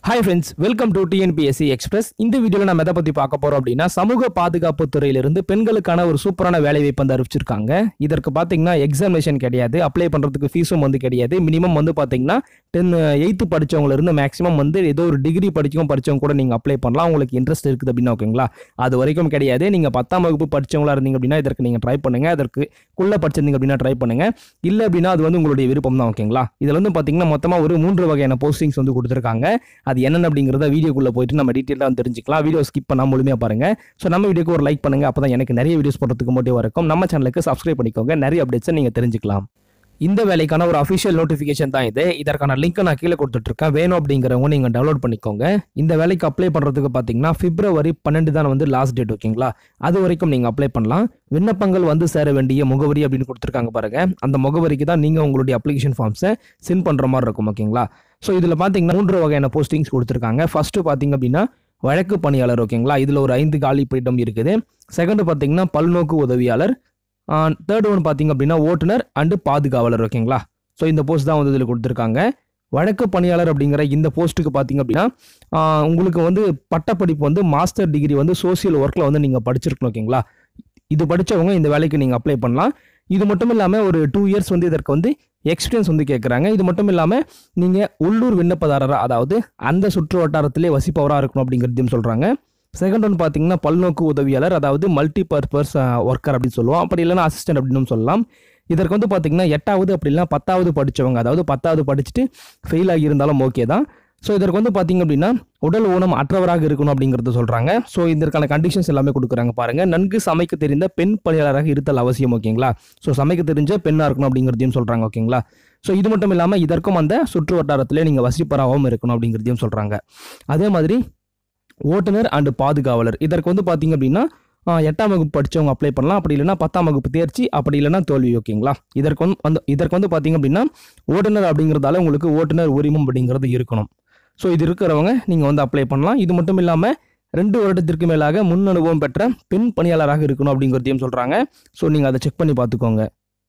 hi friends welcome to TNPSC express இந்த வீடியோவில் நம்ம எதை பற்றி பார்க்க போகிறோம் அப்படின்னா சமூக பாதுகாப்பு துறையிலிருந்து பெண்களுக்கான ஒரு சூப்பரான வேலை வாய்ப்பு வந்து அறிவிச்சிருக்காங்க இதற்கு பார்த்தீங்கன்னா எக்ஸாமினேஷன் கிடையாது அப்ளை பண்ணுறதுக்கு ஃபீஸும் வந்து கிடையாது மினிமம் வந்து பார்த்தீங்கன்னா டென் எயித்து படிச்சவங்கள இருந்து மேக்ஸிமம் வந்து ஏதோ ஒரு டிகிரி படிக்கவும் படிச்சவங்க கூட நீங்கள் அப்ளை பண்ணலாம் உங்களுக்கு இன்ட்ரெஸ்ட் இருக்குது அப்படின்னா ஓகேங்களா அது வரைக்கும் கிடையாது நீங்கள் பத்தாம் வகுப்பு படிச்சவங்களா இருந்தீங்க அப்படின்னா இதற்கு நீங்கள் ட்ரை பண்ணுங்கள் அதற்கு குள்ள படிச்சிருந்தீங்க அப்படின்னா ட்ரை பண்ணுங்கள் இல்லை அப்படின்னா அது வந்து உங்களுடைய விருப்பம் தான் ஓகேங்களா இதில் வந்து பார்த்தீங்கன்னா மொத்தமாக ஒரு மூன்று வகையான போஸ்டிங்ஸ் வந்து கொடுத்துருக்காங்க அது என்னென்ன அப்படிங்கிறத வீடியோக்குள்ளே போயிட்டு நம்ம டீட்டெயிலாக தெரிஞ்சுக்கலாம் வீடியோ ஸ்கிப் பண்ணாமல் முழுமையாக பாருங்க ஸோ நம்ம வீடியோக்கு ஒரு லைக் பண்ணுங்க அப்போ தான் எனக்கு நிறைய வீடியோஸ் போடுறதுக்கு மோட்டிவ் இருக்கும் நம்ம சேனலுக்கு சப்ஸ்கிரைப் பண்ணிக்கோங்க நிறைய அப்டேட்ஸை நீங்கள் தெரிஞ்சுக்கலாம் இந்த வேலைக்கான ஒரு அஃபிஷியல் நோட்டிஃபிகேஷன் தான் இது இதற்கான லிங்க் நான் கீழே கொடுத்துட்ருக்கேன் வேணும் அப்படிங்கிறவங்க நீங்கள் டவுன்லோட் பண்ணிக்கோங்க இந்த வேலைக்கு அப்ளை பண்ணுறதுக்கு பார்த்தீங்கன்னா பிப்ரவரி பன்னெண்டு தான் வந்து லாஸ்ட் டேட் ஓகேங்களா அது வரைக்கும் நீங்கள் அப்ளை பண்ணலாம் விண்ணப்பங்கள் வந்து சேர வேண்டிய முகவரி அப்படின்னு கொடுத்துருக்காங்க பாருங்க அந்த முகவரிக்கு தான் நீங்கள் உங்களுடைய அப்ளிகேஷன் ஃபார்ம்ஸை சென்ட் பண்ணுற மாதிரி இருக்கும் ஓகேங்களா ஸோ இதில் பார்த்தீங்கன்னா மூன்று வகையான போஸ்டிங்ஸ் கொடுத்துருக்காங்க ஃபர்ஸ்ட் பார்த்தீங்க அப்படின்னா வழக்கு பணியாளர் ஓகேங்களா இதில் ஒரு ஐந்து காலி பீடம் இருக்குது செகண்ட் பார்த்தீங்கன்னா பல்நோக்கு உதவியாளர் தேர்ட் ஒன் பார்த்தீங்க அப்படின்னா ஓட்டுநர் அண்டு பாதுகாவலர் ஓகேங்களா ஸோ இந்த போஸ்ட் தான் வந்து இதில் கொடுத்துருக்காங்க வழக்கு பணியாளர் அப்படிங்கிற இந்த போஸ்ட்டுக்கு பார்த்தீங்க அப்படின்னா ஆஹ் உங்களுக்கு வந்து பட்டப்படிப்பு வந்து மாஸ்டர் டிகிரி வந்து சோசியல் ஒர்க்கில் வந்து நீங்கள் படிச்சிருக்கணும் ஓகேங்களா இது படித்தவங்க இந்த வேலைக்கு நீங்கள் அப்ளை பண்ணலாம் இது மட்டும் இல்லாமல் ஒரு டூ இயர்ஸ் வந்து இதற்கு வந்து எக்ஸ்பீரியன்ஸ் வந்து கேட்குறாங்க இது மட்டும் இல்லாமல் நீங்கள் உள்ளூர் விண்ணப்பதாரராக அதாவது அந்த சுற்று வட்டாரத்திலே வசிப்பவராக இருக்கணும் அப்படிங்கிறதையும் சொல்கிறாங்க செகண்ட் ஒன் பார்த்தீங்கன்னா பல்நோக்கு உதவியாளர் அதாவது மல்டி பர்பஸ் ஒர்க்கர் அப்படின்னு சொல்லுவோம் அப்படி இல்லைன்னா அசிஸ்டன்ட் அப்படின்னு சொல்லலாம் இதற்கு வந்து பார்த்தீங்கன்னா எட்டாவது அப்படி இல்லைன்னா பத்தாவது படித்தவங்க அதாவது பத்தாவது படிச்சுட்டு ஃபெயில் ஆகி இருந்தாலும் ஓகே தான் ஸோ இதற்கு வந்து பார்த்தீங்க அப்படின்னா உடல் ஊனம் அற்றவராக இருக்கணும் அப்படிங்கிறத சொல்கிறாங்க ஸோ இதற்கான கண்டிஷன்ஸ் எல்லாமே கொடுக்குறாங்க பாருங்க நன்கு சமைக்க தெரிந்த பெண் பணியாளராக இருத்தல் அவசியம் ஓகேங்களா ஸோ சமைக்க தெரிஞ்ச பெண்ணாக இருக்கணும் அப்படிங்கிறதையும் சொல்கிறாங்க ஓகேங்களா ஸோ இது மட்டும் இல்லாமல் இதற்கும் அந்த சுற்று வட்டாரத்திலே நீங்கள் வசிப்பராகவும் இருக்கணும் அப்படிங்கிறதையும் சொல்கிறாங்க அதே மாதிரி ஓட்டுநர் அண்டு பாதுகாவலர் இதற்கு வந்து பார்த்தீங்க அப்படின்னா ஆஹ், எட்டாம் வகுப்பு படித்தவங்க அப்ளை பண்ணலாம் அப்படி இல்லைன்னா பத்தாம் வகுப்பு தேர்ச்சி அப்படி இல்லைன்னா தோல்வி ஓகேங்களா இதற்கு வந்து வந்து இதற்கு வந்து பார்த்தீங்க அப்படின்னா ஓட்டுநர் அப்படிங்கிறதால உங்களுக்கு ஓட்டுநர் உரிமம் அப்படிங்கிறது இருக்கணும் ஸோ இது இருக்கிறவங்க நீங்கள் வந்து அப்ளை பண்ணலாம் இது மட்டும் இல்லாமல் ரெண்டு வருடத்திற்கு மேலாக முன் அனுபவம் பெற்ற பெண் பணியாளராக இருக்கணும் அப்படிங்கிறதையும் சொல்கிறாங்க ஸோ நீங்கள் அதை செக் பண்ணி பார்த்துக்கோங்க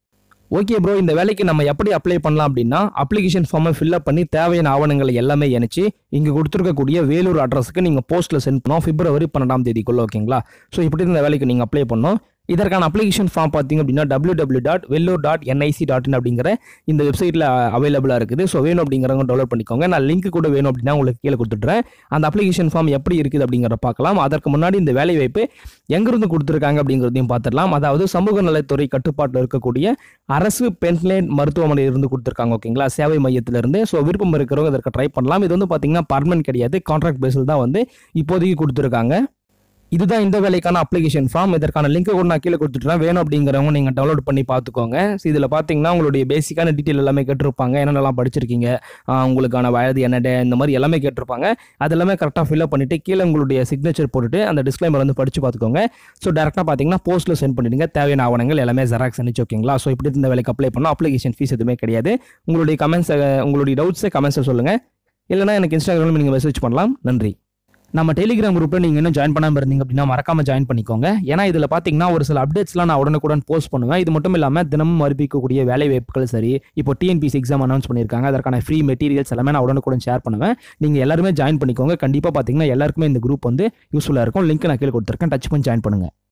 ஓகே ப்ரோ இந்த வேலைக்கு நம்ம எப்படி அப்ளை பண்ணலாம் அப்படின்னா அப்ளிகேஷன் ஃபார்மை ஃபில்அப் பண்ணி தேவையான ஆவணங்களை எல்லாமே இணைச்சு இங்கே கொடுத்துருக்கக்கூடிய வேலூர் அட்ரஸுக்கு நீங்கள் போஸ்ட்டில் சென்ட் பண்ணோம் பிப்ரவரி பன்னெண்டாம் தேதிக்குள்ள ஓகேங்களா ஸோ இப்படி இந்த வேலைக்கு நீங்கள் அப்ளை பண்ணோம் இதற்கான அப்ளிகேஷன் ஃபார்ம் பார்த்தீங்க அப்படின்னா W W dot Vellore dot NIC dot in அப்படிங்கிற இந்த வெப்சைட்டில் அவைலபிளாக இருக்குது ஸோ வேணும் அப்படிங்கிறவங்க டவுன்லோட் பண்ணிக்கோங்க நான் லிங்க் கூட வேணும் அப்படின்னா உங்களுக்கு கீழே கொடுத்துட்றேன் அந்த அப்ளிகேஷன் ஃபார்ம் எப்படி இருக்குது அப்படிங்கிறத பார்க்கலாம் அதற்கு முன்னாடி இந்த வேலை வாய்ப்பு எங்கிருந்து கொடுத்துருக்காங்க அப்படிங்கிறதையும் பார்த்துடலாம் அதாவது சமூக நலத்துறை கட்டுப்பாட்டில் இருக்கக்கூடிய அரசு பென்லேன் மருத்துவமனையில் இருந்து கொடுத்துருக்காங்க ஓகேங்களா சேவை மையத்திலிருந்து ஸோ விருப்பம் இருக்கிறவங்க இதற்கு ட்ரை பண்ணலாம் இது வந்து பார்த்தீங்கன்னா பர்மனன்ட் கிடையாது கான்ட்ராக்ட் பேஸில் தான் வந்து இப்போதைக்கு கொடுத்துருக்காங்க இதுதான் இந்த வேலைக்கான அப்ளிகேஷன் ஃபார்ம் இதற்கான லிங்க் கூட நான் கீழே கொடுத்துட்றேன் வேணும் அப்படிங்கிறவங்க நீங்கள் டவுன்லோட் பண்ணி பார்த்துக்கோங்க ஸோ இதில் பார்த்தீங்கன்னா உங்களுடைய பேசிக்கான டீட்டெயில் எல்லாமே கேட்டிருப்பாங்க என்னென்னலாம் படிச்சிருக்கீங்க ஆஹ் உங்களுக்கான வயது என்னடே இந்த மாதிரி எல்லாமே கேட்டிருப்பாங்க அது எல்லாமே கரெக்டாக ஃபில்அப் பண்ணிட்டு கீழே உங்களுடைய சிக்னேச்சர் போட்டுட்டு அந்த டிஸ்க்ளைமர் வந்து படிச்சு பார்த்துக்கோங்க ஸோ டேரெக்டாக பார்த்தீங்கன்னா போஸ்ட்டில் சென்ட் பண்ணிடுங்க தேவையான ஆவணங்கள் எல்லாமே ஜெராக்ஸ் அனுப்பிச்சு ஓகேங்களா ஸோ இப்படி இந்த வேலைக்கு அப்ளை பண்ணால் அப்ளிகேஷன் ஃபீஸ் எதுவுமே கிடையாது உங்களுடைய கமெண்ட்ஸை உங்களுடைய டவுட்ஸை கமெண்ட்ஸை சொல்லுங்கள் இல்லைனா எனக்கு இன்ஸ்டாகிராமில் நீங்கள் மெசேஜ் பண்ணலாம் நன்றி நம்ம டெலிகிராம் குரூப்பில் நீங்கள் இன்னும் ஜாயின் பண்ணாமல் இருந்தீங்க அப்படின்னா மறக்காம ஜாயின் பண்ணிக்கோங்க ஏன்னா இதில் பார்த்தீங்கன்னா ஒரு சில அப்டேட்ஸ்லாம் நான் உடனுக்குடன் போஸ்ட் பண்ணுவேன் இது மட்டும் இல்லாமல் தினமும் அறிவிக்கக்கூடிய வேலை வாய்ப்புகள் சரி இப்போ டிஎன்பிசி எக்ஸாம் அனௌன்ஸ் பண்ணியிருக்காங்க அதற்கான ஃப்ரீ மெட்டீரியல்ஸ் எல்லாமே நான் உடனுக்குடன் ஷேர் பண்ணுவேன் நீங்கள் எல்லாருமே ஜாயின் பண்ணிக்கோங்க கண்டிப்பாக பார்த்தீங்கன்னா எல்லாருக்குமே இந்த குரூப் வந்து யூஸ்ஃபுல்லாக இருக்கும் லிங்க் நான் கீழே கொடுத்துருக்கேன் டச் பண்ணி ஜாயின் பண்ணுங்கள்